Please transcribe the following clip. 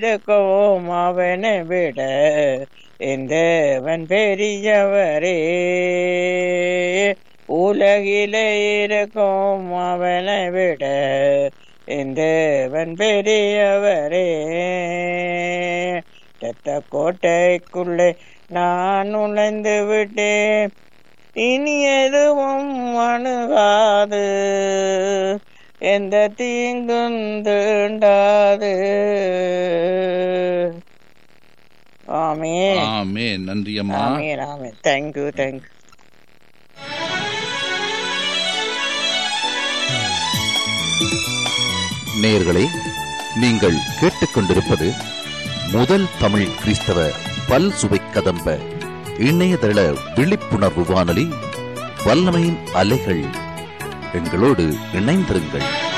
இருக்கவும் அவனை விட எந்தவன் பெரியவரே உலகிலே இருக்கும் அவனை விட எந்தவன் பெரியவரே ரத்த கோட்டைக்குள்ளே நான் நுழைந்து விட்டேன் இனி எதுவும் அணுகாது எந்த தீங்கும் தீண்டாது ஆமே ஆமே நன்றி அம்மா ஆமே ஆமே தேங்க்யூ தேங்க்யூ நேயர்களே நீங்கள் கேட்டுக்கொண்டிருப்பது முதல் தமிழ் கிறிஸ்தவ பல் சுவை கதம்ப இணையதள விழிப்புணர்வு வானொலி வல்லமையின் அலைகள் எங்களோடு இணைந்திருங்கள்